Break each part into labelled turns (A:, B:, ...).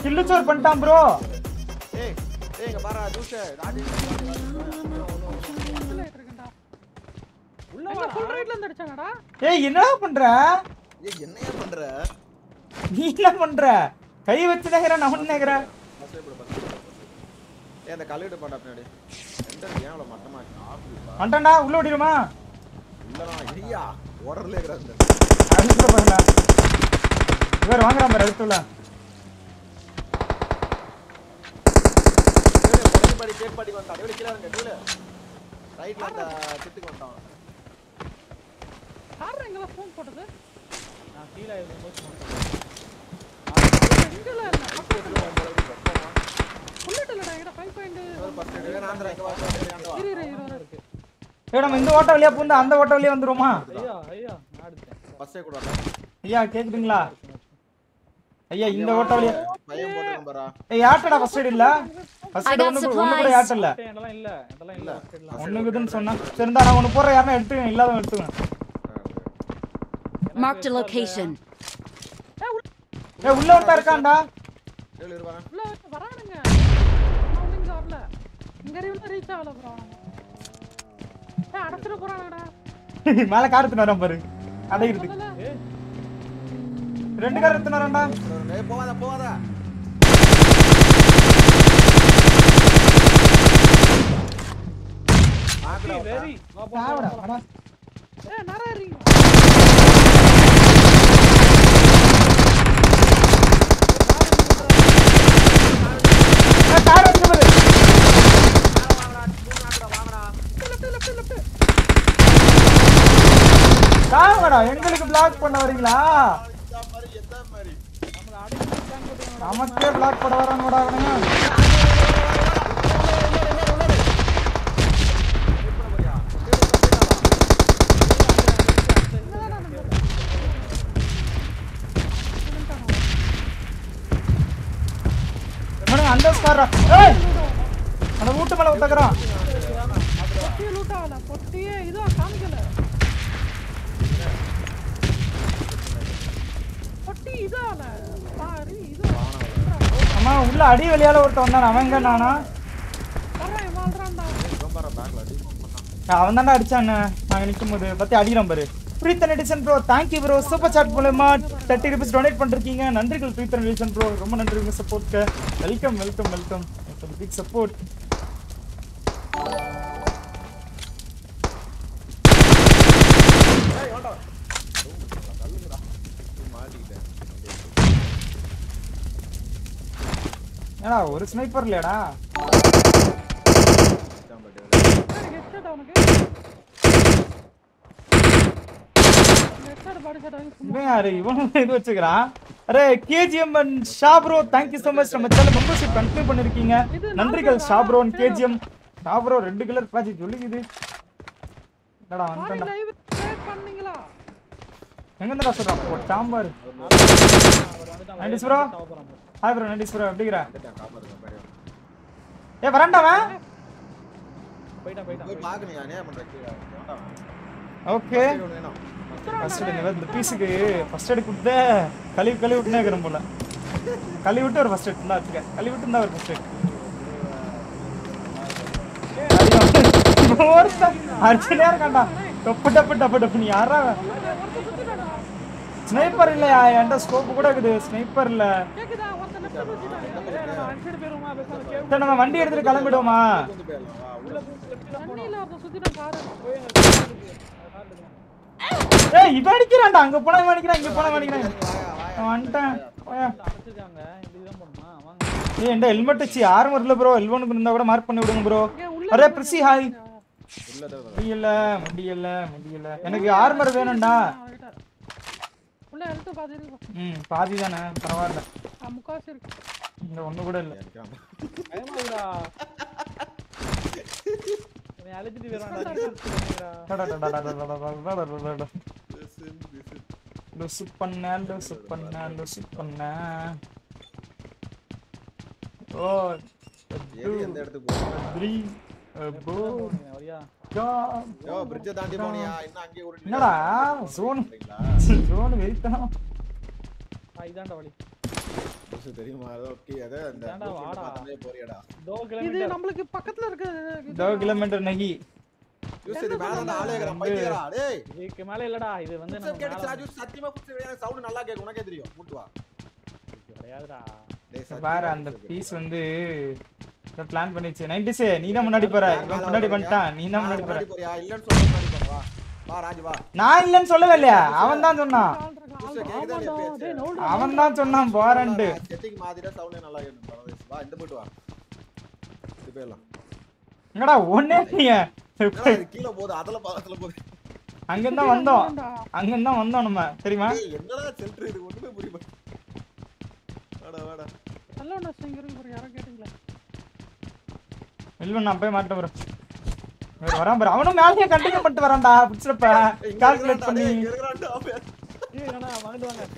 A: கில்லு சோர் பண்ணிட்டான் ப்ரோ
B: ஏய் ஏய் இங்க பாரா ஜூஸ் ராஜி
C: உள்ள ஃபுல் ரைட்ல இருந்து அடிச்சாங்கடா
A: ஏய் என்னடா பண்ற
B: ஏய் என்னையா பண்ற
A: நீ என்ன பண்ற கை வச்சு நகர நான் நகர
B: பஸ் போடு பஸ் ஏய் அந்த கல்லுகிட்ட போடா பின்னாடி எந்த ஏன் அவ்வளவு மட்டமா இருக்கு ஆஃபீஸ்
A: வந்துட்டான்டா உள்ள ஓடிடுமா
B: இல்லடா ஐயா ஓடர்ல இருக்கற அந்த
A: அடுத்த பாருங்க இவர் வாங்குறான் பாரு அடுத்துள்ள
B: படி கேட் படி வந்தான் டேய் கீழ இருங்க டேய் ரைட்ல அந்த திட்டுக்கு வந்தான்
C: யார் எங்கல ஃபோன் போட்டது
D: நான் கீழே இருக்கும்போது
C: எங்கல புல்லட் இல்லடா எங்கடா 5.0
B: ஆந்திரா இங்க வா
C: இரு இரு இரு இருக்கு
A: ஏய் நம்ம இந்த ஓட்ட வழியா பூந்து அந்த ஓட்ட வழியா வந்துருமா
D: ஐயா ஐயா நான் எடுத்தேன்
B: பஸ்ஸே கூட
A: ஐயா கேக்குதுங்களா ஐயா இந்த ஓட்ட வழியா
B: பையன் போட்டுருக்கேன் பாரா
A: ஏய் யார்ட்டடா ஃபர்ஸ்ட் எய்ட் இல்ல ஃபர்ஸ்ட்
E: I
A: எய்ட்
E: got
A: ஒண்ணு கூட- ஒண்ணு கூட யார்ட்ட இல்ல
D: இதெல்லாம் இல்ல இதெல்லாம் இல்ல இதெல்லாம்
A: ஒண்ணுக்குதுன்னு சொன்னா சரி இந்தா நான் ஒண்ணு போடுறேன் யாருன்னா எடுத்துக்கங்க இல்லாதவங்க எடுத்துக்கங்க
E: Marked a location.
A: ஏய் உள்ள ஒருத்தன் இருக்கான்டா
B: ஏழு இருவா
C: உள்ள வந்து வரானுங்க நான் ஒண்ணும் இங்க வரல இங்க இருந்து ரீச் ஆகல ப்ரோ ஏய் அடச்சிர போறானடா
A: மேல கார் எடுத்துன்னு வரான் பாரு அடையிறது
C: முதல்ல
A: ரெண்டு கார் எடுத்துன்னு வரான்டா
B: ஏய் போவாத போவாத
D: வெரி வா போ
A: சாவடா அடா
C: ஏய் நிறைய இருக்கீங்க
A: ஏய், கார் எடுத்துன்னு பாரு சாவடா எங்களுக்கு பிளாக் பண்ண வரீங்களா நமக்கே பிளாக் பண்ண வராங்கடா அவனுங்க இவனுங்க அந்த ஸ்கார் ஏய் அந்த வீட்டு மேல ஒத்தக்குறான்
C: பொட்டியே லூட் ஆகல பொட்டியே இதோ காமிக்கல பொட்டி இதோ ஆகல பாரு இதோ
A: அம்மா உள்ள அடி வெளியால ஒருத்தன் வந்தான் அவன் எங்க நானா
C: வர்றேன் வாழ்றான்டா
B: பாரா பேக்ல அடி
A: அவன் தான்டா அடிச்சான் நாங்க நிக்கும் போது பத்தி அடிக்கிறோம் பாரு Preethan Edison bro thank you bro super chat மூலமா தேர்ட்டி ருபீஸ் டொனேட் பண்ணிருக்கீங்க நன்றிகள் பிரீத்தன் எடிசன் ப்ரோ ரொம்ப நன்றி உங்க சப்போர்ட்க்கு welcome welcome welcome big support ஏடா ஒரு ஸ்னைப்பர் இல்லையாடா
C: ஹெட்ஷாட் அவனுக்கு ஹெட்ஷாட் பாடி ஷாட் வாங்கி சும்மா
A: இவன் யாரு இவனும் இது வச்சுக்கிறான் அரே KGM and Shah bro thank you so much நம்ம சேனல் மெம்பர்ஷிப் கண்டினியூ பண்ணிருக்கீங்க நன்றிகள் Shah bro and KGM Shah bro ரெண்டு கலர் பேட்ச் சொல்லிக்குது என்னடா
C: பாடி
A: வந்துட்டா
C: லைவ் ஷேர் பண்ணீங்களா
A: எங்க இருந்தா சொல்றான் போ Sambar nineties bro hi bro nineties bro எப்படிங்கிற ஏ வரண்டாவன்
D: போயிட்டான் போயிட்டான்
B: போய் பாக்கு நீ அநியாயம் பண்ற கீழே வேண்டாம்.
A: ஓகே
B: இவனு வேணும்
A: ஃபர்ஸ்ட் எய்ட் இந்த பீஸுக்கு ஃபர்ஸ்ட் எய்ட் கொடுத்த கழுவி கழுவி விட்டுனே இருக்கிறேன் போல கழுவி விட்டு ஒரு ஃபர்ஸ்ட் எய்ட் இருந்தா வச்சுக்க கழுவி விட்டு இருந்தா ஒரு ஃபர்ஸ்ட் எய்ட் ஒருத்தன் அடிச்சுட்டே இருக்கான்டா டப்பு டப்பு டப்பு டப்பு நீ யாரா ஸ்னைப்பர் இல்லையா என்கிட்ட ஸ்கோப் கூட இருக்குது ஸ்னைப்பர் இல்ல
C: கேக்குதா ஒருத்தன் லெஃப்ட் வச்சுட்டான்
D: அடிச்சிட்டு போயிருமா பேசாம கேவ்
A: சரி நம்ம வண்டி எடுத்துட்டு கிளம்பிடுவோமா
B: வந்து போயிடலாம் வா உள்ள
C: தண்ணியில ஒருத்தன் சுத்திட்டான் காரு
A: ஏய் இவன் அடிக்கிறான்டா அங்க போனா இவன் அடிக்கிறான் இங்க போனா இவன் அடிக்கிறான் அவன் வந்துட்டான் போயா.
D: அடிச்சிருக்காங்க இப்படிதான் பண்ணுமா வாங்க
A: ஏய் என்கிட்ட ஹெல்மெட் வச்சு ஆர்மர் இல்ல ப்ரோ ஹெல்மெட் இருந்தா கூட மார்க் பண்ணி விடுங்க ப்ரோ அரே பிரிசி ஹாய்
B: உள்ளத
A: முடியல முடியல முடியல எனக்கு ஆர்மர் வேணும்டா
C: அவன்கிட்ட. உள்ள எடுத்து பாத்துருக்கு
A: ம் பாதி தானே பரவாயில்ல
C: முக்காசி இருக்கு
A: இந்த ஒண்ணு கூட இல்ல
D: பயமாடா நீ அழைச்சிட்டு போயிடுவான்டா
A: லூசு பண்ண லூசு பண்ண லூசு பண்ண ஓ
B: எது எந்த இடத்துக்கு போறோம்
A: த்ரீ போ
D: வரியா
B: யோ பிரிட்ஜை தாண்டி போனியா இன்னும் அங்கேயே உருட்டி
A: என்னடா ஜோன் ஜோன் வெயிட்டான்
D: ஆ இதான்டா வழி
B: புதுசு தெரியுமா அதோ ஓகே அதோ அந்த
D: ஏன்டா
B: blueprint
D: வாடா.
B: பார்த்தாலே போறியாடா
D: दो
C: இது
D: किलोमीटर
C: நம்மளுக்கு பக்கத்துல இருக்கு
A: दो किलोमीटर नहीं
B: யூஸ் இது மேல அந்த ஆளே இருக்கறான் பைத்தியரா டேய்
D: இதுக்கு மேல இல்லடா இது வந்து
B: புதுசு
D: நம்ம
B: கேட்டுச்சு
D: மேல
B: ராஜு சத்தியமா புதுசு எனக்கு சவுண்ட் நல்லா கேக்கும் உனக்கே தெரியும் மூட்டு வா
D: கிடையாதுடா
B: டேய் சத்தியமா
A: பாரு அந்த
B: புதுசு
A: பீஸ் வந்து பிளான் பண்ணிச்சு நைன்டிஸே நீ தான் முன்னாடி போற இவன் முன்னாடி பண்ணிட்டான் நீ தான் முன்னாடி போற
B: முன்னாடி போறியா இல்லன்னு சொல்ல முன்னாடி போற வா வா ராஜு வா
A: நான் இல்லைன்னு சொல்லவே இல்லையா அவன் தான் சொன்னான்
C: ஆள் இருக்கு, ஆள்
B: புதுசு
C: இருக்கு.
B: கேக்குதா இல்லையா
C: ஆமாண்டா,
B: பேச்சு?
C: டேய், நவுல்றா,
A: அவன் தான் சொன்னான் போறேன்ட்டு
B: செட்டிங் மாதிரியா சவுண்ட் நல்லா கேட்கும் பரவாயில்லை வா இந்த போயிட்டு வா இது போயிடலாம்
A: என்னடா ஒன்னே நீ
B: என்னடா இது கீழ போகுது அதுல பக்கத்துல போகுது
A: அங்கிருந்தா வந்தோம்
C: ஆமாண்டா.
A: அங்கிருந்தா வந்தோம் நம்ம தெரியுமா
B: ஏய், என்னடா செல்ட்ரு இது ஒண்ணுமே புரிய மாட்டேங்குது. வாடா வாடா
C: நல்ல ஒண்ணு இங்க இருக்கு பாரு, யாரோ கேட்டீங்களா?
A: இல்ல நான் போய் மாட்டேன் bro. இவர் வரான் பாரு அவனும் மேலேயே கண்டினியூ பண்ணிட்டு வரான்டா பிடிச்சிருப்ப
B: ஏய், இங்க
A: கால்குலேட்
B: இருக்கிறான்டா,
A: பண்ணி
B: டேய், இங்க இருக்கிறான்டா அவன்.
D: ஏய் அண்ணா வாங்கிட்டு வாங்க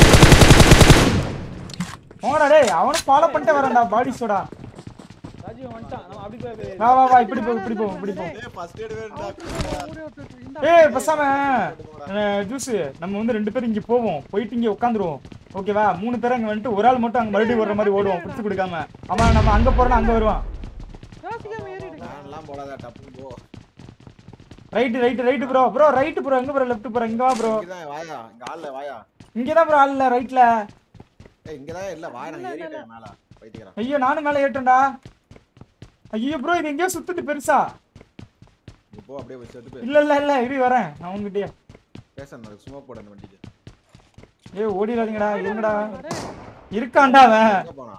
A: போங்கடா டேய் அவனும் ஃபாலோ பண்ணிட்டே வரான்டா பாடி சோடா
D: ராஜீவ் வந்துட்டான் நம்ம அப்படி போய் போய்
A: வா வா வா இப்படி போ இப்படி போ இப்படி போ
B: டேய், first aid வேணும்டா.
C: ஊரே ஒருத்தர் இந்த
A: ஏய் பசாம ஜூஸ் நம்ம வந்து ரெண்டு பேரும் இங்க போவோம் போயிட்டு இங்க உட்காந்துருவோம் ஓகேவா மூணு பேரும் அங்க வந்துட்டு ஒரு ஆள் மட்டும் அங்க மறுபடியும் வர்ற மாதிரி ஓடுவோம் பிடிச்சு கொடுக்காம அவன் நம்ம அங்க போறோம் அங்க வருவான்
C: யோசிக்காம ஏறிடுங்க.
B: நான்லாம் போடாத, டப்புன்னு போ.
A: Right right right bro bro right bro எங்க ப்ரோ லெஃப்ட் ப்ரோ இங்க வா ப்ரோ
B: இங்கதான் வாயா, இங்க ஆள்ல வாயா.
A: இங்க தான் ப்ரோ ஆள் இல்ல ரைட்ல
B: ஏய், இங்கதான் இல்ல, வாயா, நான் ஏறிட்டேன் மேல. பைத்தியக்காரன்.
A: ஐயோ நானும் மேல ஏட்டேன்டா ஐயோ ப்ரோ இது எங்கேயோ சுத்துது பெருசா
B: நீ போ, அப்படியே போய் செத்து போயிரு.
A: இல்ல இல்ல இல்ல இரு வரேன் நான் உங்ககிட்டயே
B: பேசணும், அதுக்கு smoke போடு அந்த வண்டிக்கு.
A: ஏய் ஓடிடாதீங்கடா இருங்கடா
C: டேய்,
A: இருக்கான்டா அவன்
B: எங்க போனான்?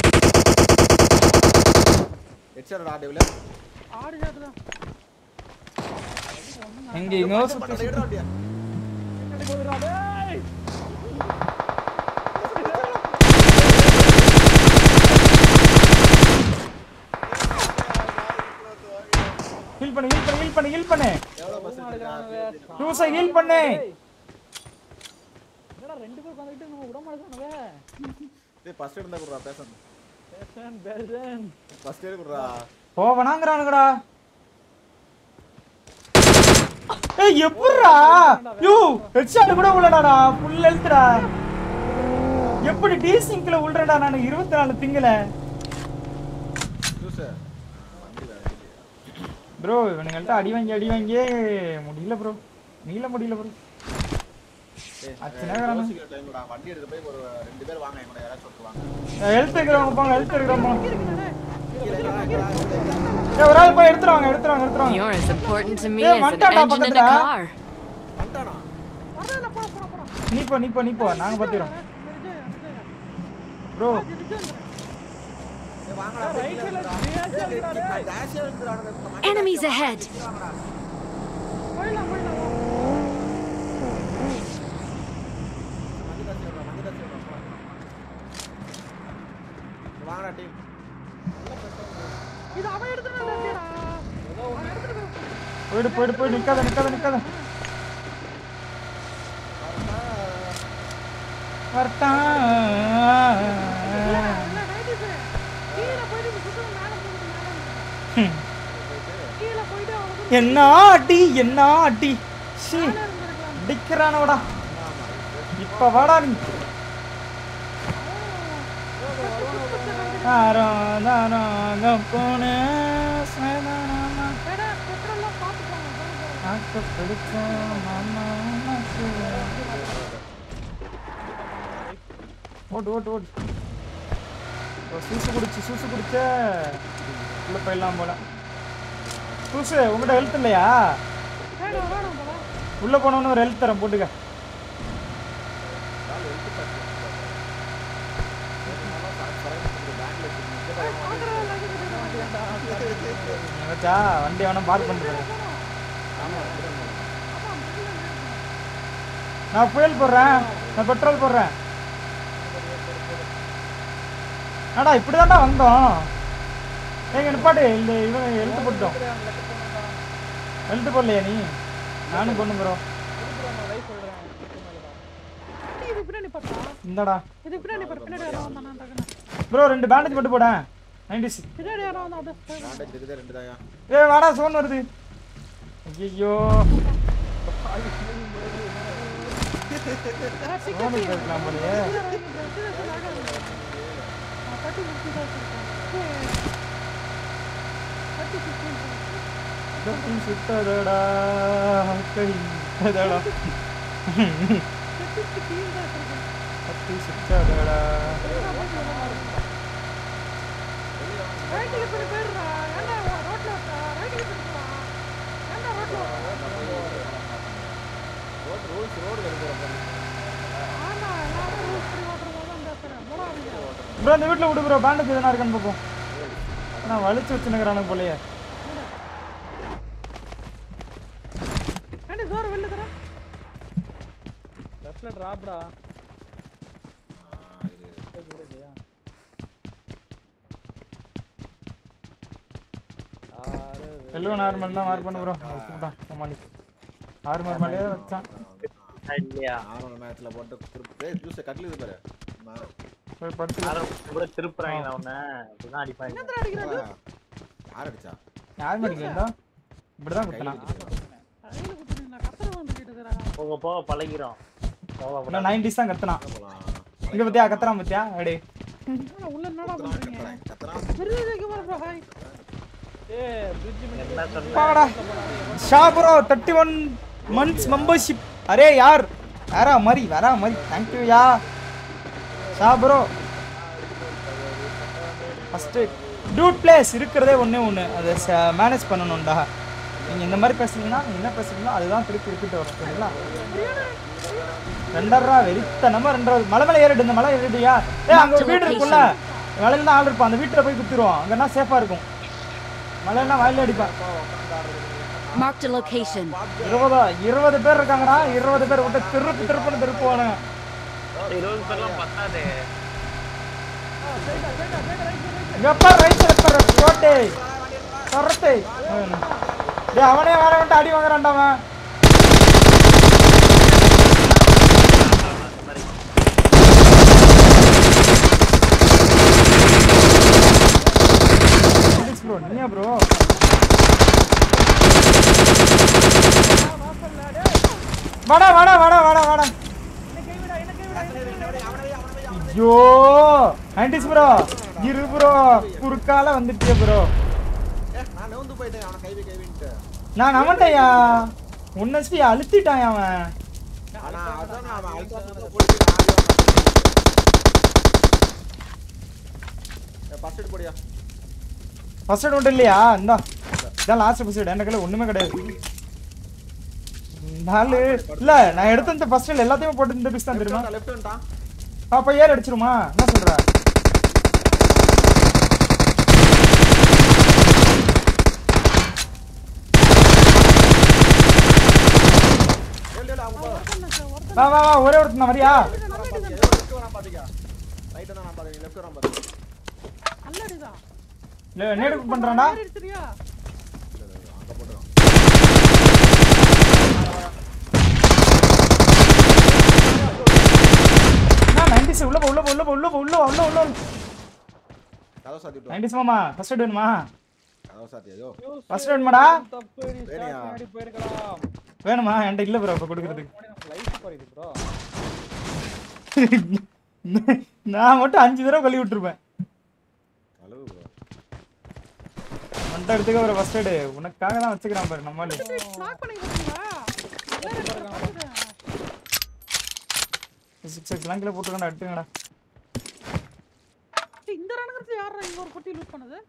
B: Headshot டா, டேவில.
C: ஆடு சாட்டுதான்.
A: எங்க எங்கோ சுத்தி
B: பட்டோட எடுடா அப்படியே.
D: டேய்
A: ஹீல் பண்ணு ஹீல் பண்ணு ஹீல் பண்ணு ஹீல் பண்ணு
B: எவ்வளவு percent இருக்கா?
A: ஜூஸை ஹீல் பண்ணு
D: என்னடா ரெண்டு பேர் வந்துட்டு நம்ம விட மாட்டேங்கிறானுங்க
B: டேய், first aid இருந்தா குடுறா, பேசணும்.
D: பேசன் பேசன்
B: First aid குடுறா.
A: போவனாங்கறானுங்கடா ஏய் எப்படிடா யூ ஹெட்ஷாட் கூட உள்ளடாடா ஃபுல் ஹெல்த்டா எப்படி டீசிங்க்ல உள்ளடா நான் 24 திங்கல
B: Juice. வண்டி வேற இல்லையா?
A: ப்ரோ இவனுங்கள்ட்ட அடி வாங்கி அடி வாங்கியே முடியல ப்ரோ நீல முடியல ப்ரோ
B: டேய்,
A: அச்சனை
B: அஹ்,
A: வேணாம்.
B: யோசிக்கிற time டா. வண்டி எடுத்து போய் ஒரு ரெண்டு பேர் வாங்க என் கூட யாராச்சும் ஒருத்தர் வாங்க
A: ஹெல்த் இருக்கிறவங்க போங்க ஹெல்த் இருக்கிறவங்க போங்க
B: கீழே இருக்கிறான், இருக்கிறான், இருக்கிறான்.
A: ஏய் ஒரு ஆள் போய் எடுத்துருவாங்க எடுத்துருவாங்க எடுத்துருவாங்க
E: You're as important to me
A: Yeah,
E: as an
A: வந்துட்டான்டா
E: engine in a
A: பக்கத்துல.
E: car.
B: வந்துட்டானா?
C: வரல, போடா, போடா, போடா.
A: நீ போ நீ போ நீ போ நாங்க பாத்துறோம்
C: இந்த விஜய், விஜய்.
A: ப்ரோ
C: இது விஜய்.
B: ஏய், வாங்கடா, போய் கீழே இருக்கிறான். டேய், டேய், டேய், dash ஏ இருக்கிறானுங்க. இந்த மண்டை
E: Enemies
B: dash ஏ
E: ahead.
B: வாங்கடா.
C: போயிடலாம், போயிடலாம், வா.
B: மண்டை dash ஏறுறா, மண்டை dash ஏறுறா, போடா. வாங்கடா டீம்
C: இது அவன் எடுத்துட்டு வந்தாச்சுடா. அவன் எடுத்துட்டு போ.
A: போயிடு போயிடு போயிடு நிக்காத நிக்காத நிக்காத வரட்டா
C: இல்ல, இல்ல, night இது. கீழே போயிட்டு இப்படி சுத்தணும், மேல போகுது, மேல இருந்து. கீழே போயிட்டு அவனுக்கு
A: என்ன அடி என்ன அடி ஷீ
C: மேல இருந்திருக்கலாம்.
A: அடிக்கிறானோடா இப்ப வாடா நீ ஆராதாராக போன சதனமா
C: ஏடா, petrol எல்லாம் பார்த்து போங்க, போங்க, போங்க.
A: நாக்கு பிடிச்ச மாமா உனக்கு. ஓட்டு ஓட்டு ஓட்டு ஓ, சூசு குடிச்சு சூசு குடிச்ச உள்ள போயிடலாம் போல சூசு உங்ககிட்ட ஹெல்த் இல்லையா
C: வேணும், வேணும், போடா.
A: உள்ள போனவனு ஒரு ஹெல்த் தரேன் போட்டுக்க
C: பார்க்கறதா இல்லை, இது விட மாட்டேன்.
A: நீ வச்சா வண்டி வேணா பார்க் பண்ணுறேன் நான் fuel போடுறேன் நான் பெட்ரோல் போடுறேன் ஆடா இப்படிதான்டா வந்தோம் ஏங்க நிப்பாட்டு இந்த இவன் எழுத்து போட்டோம் எழுத்து போடலையா நீ நானும் பொண்ணு ப்ரோ
C: இது பின்னாடி பார்த்தா
A: இந்தடா
C: இது பின்னாடி பாரு பின்னாடி யாரோ வந்தானா டக்குன்னு
A: ப்ரோ ரெண்டு பேண்டேஜ் மட்டும் போடேன் நைன்டிஸ்
C: பின்னாடி யாரோ வந்தா அப்படியே
B: பேண்டேஜ் இருக்குது ரெண்டு தாயா
A: ஏ வாடா சோன் வருது ஐயோ சோனி போயிருக்கலாம் போலயே
C: தட்டி முடிச்சு தான் வச்சிருக்கேன் தட்டி சிக்ஸ்டீன்
A: தப்பி சுத்ததடா கை அதடா
C: தட்டி சிக்ஸ்டீன் தான் வச்சிருக்கேன்
A: தப்பி சுத்ததடா
C: ரைட்டில் இப்படி போயிடுறா ஏன்டா ரோட்ல ரைட்டில் போயிடுறா ஏன்டா ரோட்ல
B: ரோட் ரூல்ஸ் ரோடு எடுக்கிறோம்
C: ஆனா எல்லாரும் ரூல்ஸ் படி ஓட்டுற போது தான் பேசுறேன் மூணாவது
A: ப்ரோ இந்த வீட்டில் விடு ப்ரோ பேண்டேஜ் எதனா இருக்கான்னு பார்ப்போம் நான் வலிச்சு வச்சுனுக்குறானு போலயே
C: ஏன்டா சோறு வெளில தரேன்
D: லெஃப்ட்ல டிராப்டா
A: எல்லோ நார்மல் தான் மார்க் பண்ணு ப்ரோ தான் சமாளி நார்மல் மேலேயே வச்சான்
E: இல்லையா
B: ஆரம்ப நேரத்தில் போட்டு திருப்பி ஏய் ஜூஸை கட்டில் இது பாரு நான்
A: போய் படுத்து
E: யாரும் கூட திருப்புறாங்க உன்ன அப்படிதான் அடிப்பாங்க
C: என்னடா அடிக்கிறாங்க
B: யார் அடிச்சா
A: யார் மடிக்கலா இப்படிதான் குத்தலாம்
C: கையில குத்துறீங்க நான் கத்துற வந்துட்டு இருக்கிறேன்
E: போக போக பழகிறோம் போக போக
A: இன்னும் நைன்டிஸ் தான் கத்தலாம்
B: போலாம்
A: இங்க பத்தியா கத்துறான் பத்தியா அடே
C: உள்ள என்னடா பண்றீங்க
B: கத்துறான் கத்துறான்
C: விருது வைக்க போற ப்ரோ ஹாய்
D: ஏ பிரிட்ஜ்
E: என்ன சொன்ன
A: பாடா Shah bro thirty one months membership அரே யார் யாரா மாதிரி வரா மாதிரி தேங்க்யூ யா Shah bro first dude place இருக்கிறதே ஒன்றே ஒன்று அதை மேனேஜ் பண்ணணும்டா நீங்கள் இந்த மாதிரி பேசுனீங்கன்னா நீங்க என்ன பேசுறீங்களோ அதுதான் திருப்பி ரிப்பீட் வரும் சரிங்களா ரெண்டரை ரூபா வெறித்தனமா ரெண்டாவது மலை மேலே ஏறிடு இந்த மலை ஏறிடுயா ஏ அங்க ஒரு வீடு இருக்குல்ல மலையில தான் ஆள் இருப்பான் அந்த வீட்டுல போய் குத்திடுவோம் அங்கன்னா சேஃபா இருக்கும் மலையெல்லாம் வயல்ல அடிப்பான்
F: Marked a location.
A: இருபதா இருபது பேர் இருக்காங்கடா இருபது பேர் விட்டு திருப்பு திருப்புன்னு திருப்புவானுங்க
E: இருபது பேர்லாம் பத்தாது
A: எப்ப ரைட் சைடு கோட்டை கரத்தை டேய் அவனே வேற வந்துட்டு அடி வாங்குறான்டா அவன் ப்ரோ நீயா ப்ரோ வாடா வாடா வாடா வாடா வாடா ஐயோ ஆன்டிஸ் ப்ரோ இரு ப்ரோ குறுக்கால வந்துட்டியே ப்ரோ
B: ஏ நான் நவுந்து போயிட்டேன் அவனை கைவி கைவின்ட்டு
A: நான் அவன்டையா உன்னஸ்டி அழுத்திட்டான் அவன்
B: ஆனா அதான் நான் அவன் அல்ட்ரா சுத்த போயிட்டு ஃபர்ஸ்ட் எய்ட் போடியா
A: ஃபர்ஸ்ட் எய்ட் ஒன்றும் இல்லையா இந்தா இதான் லாஸ்ட் ஃபர்ஸ்ட் எய்ட் எனக்கு ஒண்ணுமே கிடையாது நாலு இல்ல நான் எடுத்த இந்த ஃபர்ஸ்ட் எய்ட் எல்லாத்தையுமே போட்டு இந்த பீஸ் தான் தெரியுமா
B: லெஃப்ட் வந்துட்டான்
A: அப்ப ஏர் அடிச்சிருமா என்ன சொல்ற
B: ஏழு ஏழு அவன் போதும்
A: வா வா வா ஒரே ஒருத்தன் வரியா
B: லெஃப்ட் வரான் பாத்துக்க ரைட் தான் நான் பாத்துக்க லெஃப்ட் வரான் பாத்துக்க
C: நல்லடிதான்
A: இல்ல நேடு பண்றான்டா
C: சரியா
B: அங்க போட்டுறான்
A: நான் நைன்டிஸ் உள்ள போ உள்ள போ உள்ள போ உள்ள போ உள்ள வா, உள்ள உள்ள
B: கதவை சாத்தி விட்டு
A: நைன்டிஸ் மாமா ஃபர்ஸ்ட் எய்ட் வேணுமா
B: கதவை சாத்தி ஐயோ
A: ஃபர்ஸ்ட் எய்ட் மாடா
D: தப்பு நீ ஸ்டார்ட்
B: வேணியா?
D: பண்ணி போயிருக்கலாம்
A: வேணுமா என்கிட்ட இல்ல ப்ரோ இப்ப கொடுக்கறதுக்கு
D: லைஃப் குறையுது ப்ரோ
A: நான் மட்டும் அஞ்சு தடவை கழுவி விட்டுருப்பேன்
B: அளவு ப்ரோ
A: மண்டை எடுத்துக்க ஒரு ஃபர்ஸ்ட் எய்டு உனக்காக தான் வச்சுக்கிறான் பாரு நம்மளே
C: ஸ்டாக் பண்ணி பாத்தீங்களா
A: சிக்ஸ் எக்ஸ்லாம் கிலோ போட்டுக்கடா எடுத்துக்கடா
C: இந்த ரணங்கிறது யாரா இங்க ஒரு பொட்டி லூட் பண்ணது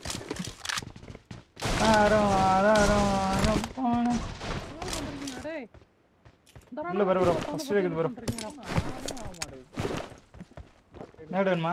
A: ஆரம் ஆதாரம் ஆரம் போன
C: என்ன பண்றீங்க டேய் இந்த
A: இல்ல வர வர
C: ரணங்கிறது
A: ஃபர்ஸ்ட் இருக்குது ப்ரோ
C: பண்றீங்களா?
A: நேடு வேணுமா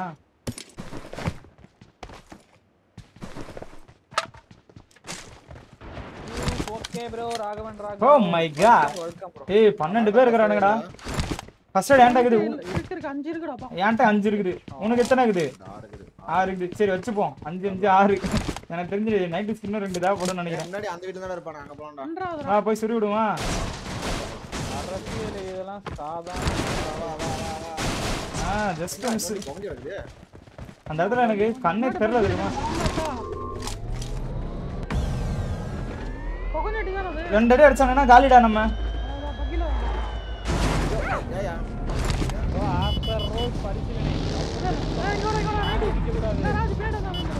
D: okay bro Raghavan
A: oh
D: Raghavan
A: my god
D: welcome bro
A: ஏய் பன்னெண்டு பேர் இருக்கிறானுங்கடா ஃபர்ஸ்ட் எய்ட் ஏன்டா இருக்குது
C: இருக்கு இருக்கு அஞ்சு இருக்குடாப்பா
A: ஏன்ட்ட அஞ்சு இருக்குது உனக்கு எத்தனை இருக்குது
B: ஆறு இருக்குது
A: ஆறு இருக்குது சரி வச்சுப்போம் அஞ்சு அஞ்சு ஆறு எனக்கு தெரிஞ்சு நைட்டு ஸ்கின்னும் ரெண்டு தான் போடுன்னு நினைக்கிறேன்
B: முன்னாடி அந்த வீட்டுல தானே இருப்பான் அங்க போலாம்டா
C: ரெண்டாவது
A: வா போய் சுரி விடுமா
D: அரசியல் இதெல்லாம் சாதாரண வா, வா, வா, வா.
A: ஆ ஜஸ்ட் மிஸ்
B: பொங்கி வருது
A: அந்த இடத்துல எனக்கு கண்ணே தெரியல தெரியுமா
C: கொகஞ்சட்டி தான் அது
A: ரெண்டு அடி அடிச்சாங்கன்னா காலிடா நம்ம
C: அதான் பக்கில
B: ஏயா
D: ப்ரோ ஆஃப்டர் ரோல் பரிசீலனை
C: ஏய், இங்க வா, இங்க வா, ரைட்டு.
D: அடிக்கக்கூடாது
C: ஏய், ராஜ், பேட தான் வந்து.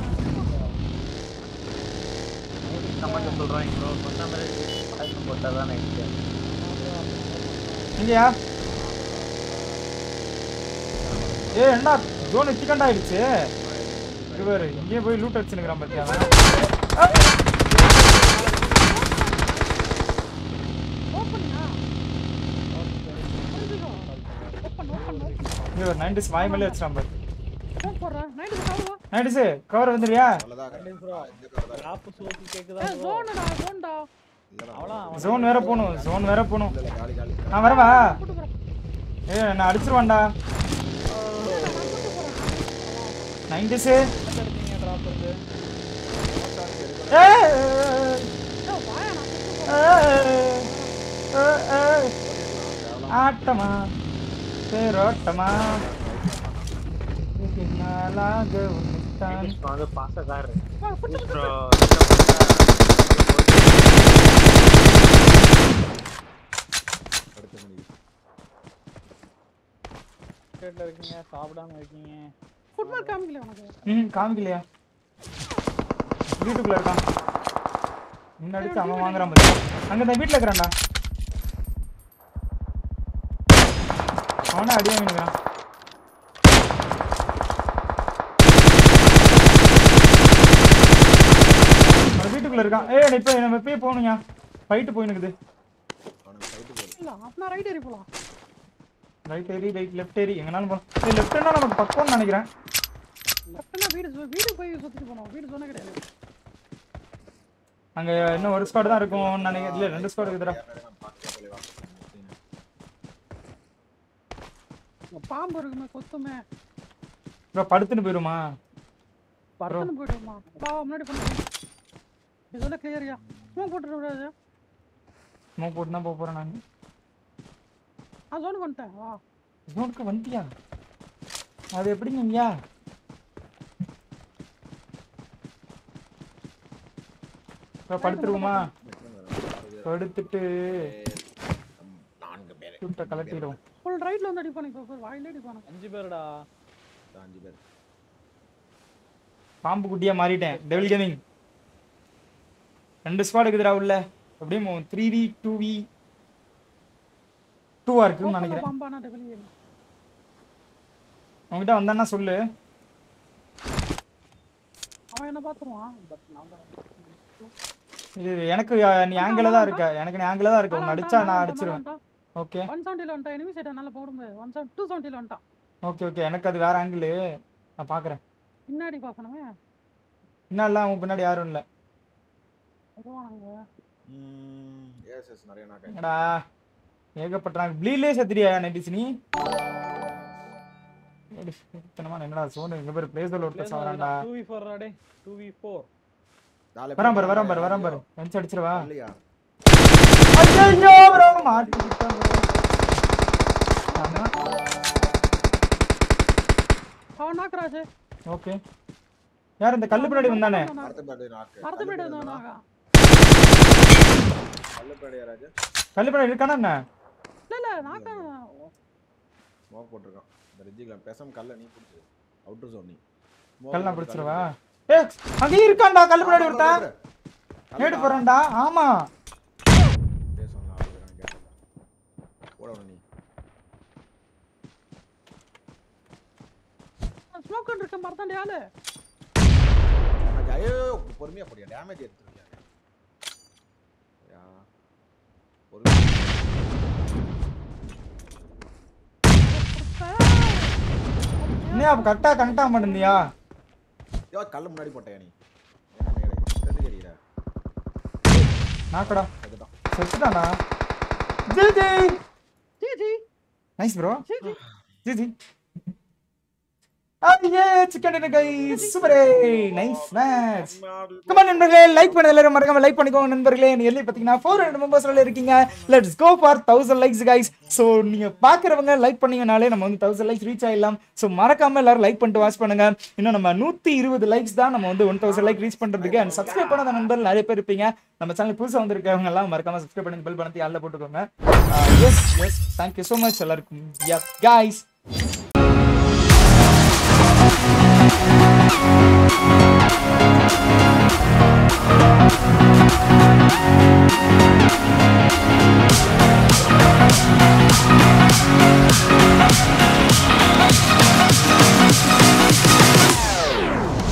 E: கமெண்ட் சொல்றாங்க ப்ரோ சொன்ன மாதிரி பழக்கம் போட்டா தான் நெக்ஸ்ட்
A: இங்கயா ஏ என்ன ஜோன் எத்திக்கண்டா ஆயிடுச்சு இவர் இங்கே போய் லூட் அடிச்சுனுக்குறான் பாத்தியா அவன்?
C: ஓப்பனியா? புரிஞ்சுக்கோ. Open, open, open.
A: இவர் நைன்டிஸ் வாய் மேலே வச்சிடான் பாரு
C: ஓப்பன் போடுறா. நைட்டு சாப்பிடுவா.
A: நைன்டிஸ் கவர் வந்துடுறியா
B: அவ்வளோதான்
D: ப்ரோ ராப்பு சோப்பு கேக்குதா
C: ஏய்,
D: ப்ரோ
C: ஜோனுடா, ஜோன்டா.
D: அவ்வளோ
A: ஜோன் வேற போகணும் ஜோன் வேற போகணும்
B: இல்லை காலி காலி
A: நான் வரவா
C: கூட்டு போறேன்.
A: ஏ நான் அடிச்சிருவான்டா
C: ஏய், நான் கூட்டு போறேன்.
A: நைன்டிஸ்
D: எடுத்தீங்க ட்ராப் இருந்து
C: ஏய், வாயா, நான் கூட்டு போறேன்.
A: ஆட்டமா பேரோட்டமா நாளாக உன்னைத்தான்
E: வந்து பாசக்காரர்
C: வா, புட்டு, புட்டு.
E: ப்ரோ
B: அடுத்த மணி
D: ஸ்டேட்ல இருக்கீங்க சாப்பிடாம இருக்கீங்க
C: ஃபுட்பால் காமிக்கல உனக்கு
A: ம் காமிக்கலையா வீட்டுக்குள்ள இருக்கான் முன்னாடி அவன் வாங்குறான் பாத்தியா அங்க இந்த வீட்டுல இருக்கிறான்டா அவனா அடி வாங்கினுக்கிறான் அவன் வீட்டுக்குள்ள இருக்கான் ஏய் இப்ப நம்ம இப்பயே போகணும்யா ஃபைட்டு போயினுக்குது
B: அவனுக்கு ஃபைட்டு போகுது
C: இல்ல அப்பனா ரைட் ஏறி போலாம்
A: ரைட் ஏறி ரைட் லெஃப்ட் ஏறி எங்கனாலும் போகலாம் ஏய் லெஃப்ட்னா நமக்கு பக்கம்னு நினைக்கிறேன்
C: லெஃப்ட்னா வீடு சு- வீடு போய் சுத்திட்டு போனோம் வீடு சொன்ன கிடையாது
A: அங்க இன்னும் ஒரு ஸ்குவாட் தான் இருக்கும் நினைக்கிறேன் இல்ல ரெண்டு ஸ்குவாட் இருக்குதுடா
B: நான் பார்க்க தெளிவா
C: இங்க பாம்பு இருக்குமே கொத்துமே
A: ப்ரோ படுத்துன்னு போயிருமா
C: பறந்துன்னு போயிடுமா பாவா முன்னாடி பண்ணுறேன் இதெல்லாம் கிளியரியா சும்மா போட்டுற விடாது
A: ஸ்மோக் போட்டு தான் போக போறேன் நான்
C: நான் ஜோனுக்கு வந்துட்டேன் வா
A: ஜோனுக்கு வந்துட்டியா அது எப்படிங்க ஐயா ப்ரோ படுத்துருவோமா படுத்துட்டு
B: நான்கு பேர்
A: ஷூட்டை கலட்டிடுவோம்
C: ஃபுல் ரைட்ல வந்து அடிப்பானு இப்போ வாயிலே அடிப்பானு
D: அஞ்சு பேருடா
B: அஞ்சு பேர்
A: பாம்பு குட்டியா மாறிட்டேன் டெவில் கேமிங் ரெண்டு ஸ்குவாட் இருக்குதுடா உள்ள எப்படியும் த்ரீ வி டூ வி டூவா இருக்குன்னு நினைக்கிறேன்
C: பாம்பானா டெபிலியே
A: உங்ககிட்ட வந்தான்னா சொல்லு
C: அவன் என்ன பார்த்துருவான் பட் நான் தான்
A: இது எனக்கு அஹ், நீ ஆங்கில தான் இருக்க எனக்கு நீ ஆங்கில தான் இருக்க உன்னை அடிச்சா நான் அடிச்சிருவேன் ஓகே
C: ஒன் செவன்ட்டில வந்துட்டான் எனிமி சைட் என்னால போட முடியாது ஒன் செவன் டூ செவன்ட்டில வந்துட்டான்
A: ஓகே ஓகே எனக்கு அது வேற ஆங்கிள் நான் பாக்குறேன்
C: பின்னாடி பார்க்கணுமே
A: இன்னும் இல்லை அவன் பின்னாடி யாரும் இல்லை
C: வருவானுங்க
B: எஸ் எஸ் நிறைய நாக்க
A: என்னடா ஏகப்பட்டாங்க ப்ளீலே செத்துறியா நைட்டிஸ் நீ இத்தனமா என்னடா சோனு எங்க பேர் பிளேஸ்ல ஒருத்தர் சாவறான்டா
D: two v four day two v four
A: வரான் பாரு வரான் பாரு வரான் பாரு வெஞ்சு அடிச்சிருவா
B: இல்லையா
A: ஐயோ ப்ரோ மாட்டிக்கிட்டேன் bro. ஆமா
C: அவன் நாக்குறாச்சு
A: ஓகே யார் இந்த கல்லு பின்னாடி வந்தானே
B: மரத்துப்பேட்டை நாக்கு
C: மரத்து போயிட்டு வந்தானாக
B: கல்லுப்பேட்டை ராஜா
A: கல்லு பின்னாடி இருக்கானா என்ன
C: இல்ல இல்ல நாக்கா
B: ஸ்மோக் போட்டிருக்கான் இந்த ரிஜிக்கல பேசாம கல்ல நீ பிடிச்சிரு அவுட்டர் ஜோன் நீ
A: கல்ல நான் பிடிச்சிருவா ஏ அங்கேயும் இருக்கான்டா கல்லு பின்னாடி ஒருத்தன் நேடு போறான்டா ஆமா
B: பேசணும் நாலு பேரும் கேட்டல ஓடணும் நீ
C: ஸ்மோக் இருக்க மரத்தாண்டி ஆளு
B: ராஜா, ஐயோ பொறுமையா போடியா டேமேஜ் எடுத்துருக்கியா யா பொறுமையா
A: என்ன அப்ப கரெக்டா கனெக்ட் ஆக மாட்டேந்தியா
B: யோ கல்ல முன்னாடி போட்டயா நீ என்ன நேரடி செத்து கேடிடா
A: நாக்கடா
B: செத்துட்டான்
A: செத்துட்டானா ஜி ஜி
C: ஜி ஜி
A: நைஸ் ப்ரோ
C: ஜி ஜி
A: ஜி ஜி ஐயே சிக்கன் டின்னர் கைஸ் சூப்பரே நைஸ் மேட்ச் கமான் நண்பர்களே லைக் பண்ண எல்லாரும் மறக்காம லைக் பண்ணிக்கோங்க நண்பர்களே நீ எல்லாம் பாத்தீங்கன்னா ஃபோர் ஹண்ட்ரட் மெம்பர்ஸ்ல இருக்கீங்க let's go for thousand likes guys so நீங்க பாக்குறவங்க லைக் பண்ணீங்கனாலே நம்ம வந்து தௌசண்ட் லைக்ஸ் ரீச் ஆயிடலாம் ஸோ மறக்காம எல்லாரும் லைக் பண்ணிட்டு வாட்ச் பண்ணுங்க இன்னும் நம்ம நூத்தி இருபது லைக்ஸ் தான் நம்ம வந்து ஒன் தௌசண்ட் லைக் ரீச் பண்றதுக்கு அண்ட் சப்ஸ்கிரைப் பண்ணாத நண்பர்கள் நிறைய பேர் இருப்பீங்க நம்ம சேனல் புதுசாக வந்திருக்கவங்க எல்லாம் மறக்காம சப்ஸ்கிரைப் பண்ணி பெல் பண்ணி ஆள்ல போட்டுக்கோங்க yes yes thank you so much எல்லாருக்கும் யா guys